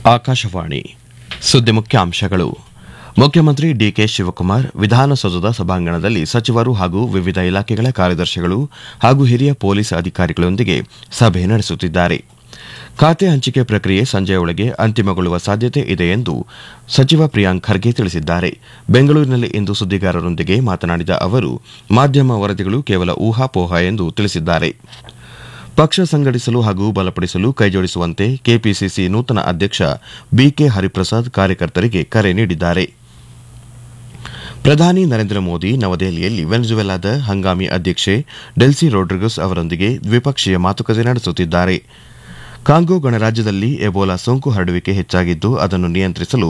ಆಕಾಶವಾಣಿ ಸುದ್ದಿ ಮುಖ್ಯಾಂಶಗಳು ಮುಖ್ಯಮಂತ್ರಿ ಡಿಕೆ ಶಿವಕುಮಾರ್ ವಿಧಾನಸೌಧದ ಸಭಾಂಗಣದಲ್ಲಿ ಸಚಿವರು ಹಾಗೂ ವಿವಿಧ ಇಲಾಖೆಗಳ ಕಾರ್ಯದರ್ಶಿಗಳು ಹಾಗೂ ಹಿರಿಯ ಪೊಲೀಸ್ ಅಧಿಕಾರಿಗಳೊಂದಿಗೆ ಸಭೆ ನಡೆಸುತ್ತಿದ್ದಾರೆ ಖಾತೆ ಹಂಚಿಕೆ ಪ್ರಕ್ರಿಯೆ ಸಂಜೆಯೊಳಗೆ ಅಂತಿಮಗೊಳ್ಳುವ ಸಾಧ್ಯತೆ ಇದೆ ಎಂದು ಸಚಿವ ಪ್ರಿಯಾಂಕ್ ಖರ್ಗೆ ತಿಳಿಸಿದ್ದಾರೆ ಬೆಂಗಳೂರಿನಲ್ಲಿ ಇಂದು ಸುದ್ದಿಗಾರರೊಂದಿಗೆ ಮಾತನಾಡಿದ ಅವರು ಮಾಧ್ಯಮ ವರದಿಗಳು ಕೇವಲ ಊಹಾಪೋಹ ಎಂದು ತಿಳಿಸಿದ್ದಾರೆ ಪಕ್ಷ ಸಂಘಟಿಸಲು ಹಾಗೂ ಬಲಪಡಿಸಲು ಕೈಜೋಡಿಸುವಂತೆ ಕೆಪಿಸಿಸಿ ನೂತನ ಅಧ್ಯಕ್ಷ ಬಿಕೆ ಹರಿಪ್ರಸಾದ್ ಕಾರ್ಯಕರ್ತರಿಗೆ ಕರೆ ನೀಡಿದ್ದಾರೆ ಪ್ರಧಾನಿ ನರೇಂದ್ರ ಮೋದಿ ನವದೆಹಲಿಯಲ್ಲಿ ವೆನೆಜುವೆಲಾದ ಹಂಗಾಮಿ ಅಧ್ಯಕ್ಷೆ ಡೆಲ್ಸಿ ರೋಡ್ರಿಗಸ್ ಅವರೊಂದಿಗೆ ದ್ವಿಪಕ್ಷೀಯ ಮಾತುಕತೆ ನಡೆಸುತ್ತಿದ್ದಾರೆ ಕಾಂಗೋ ಗಣರಾಜ್ಯದಲ್ಲಿ ಎಬೋಲಾ ಸೋಂಕು ಹರಡುವಿಕೆ ಹೆಚ್ಚಾಗಿದ್ದು ಅದನ್ನು ನಿಯಂತ್ರಿಸಲು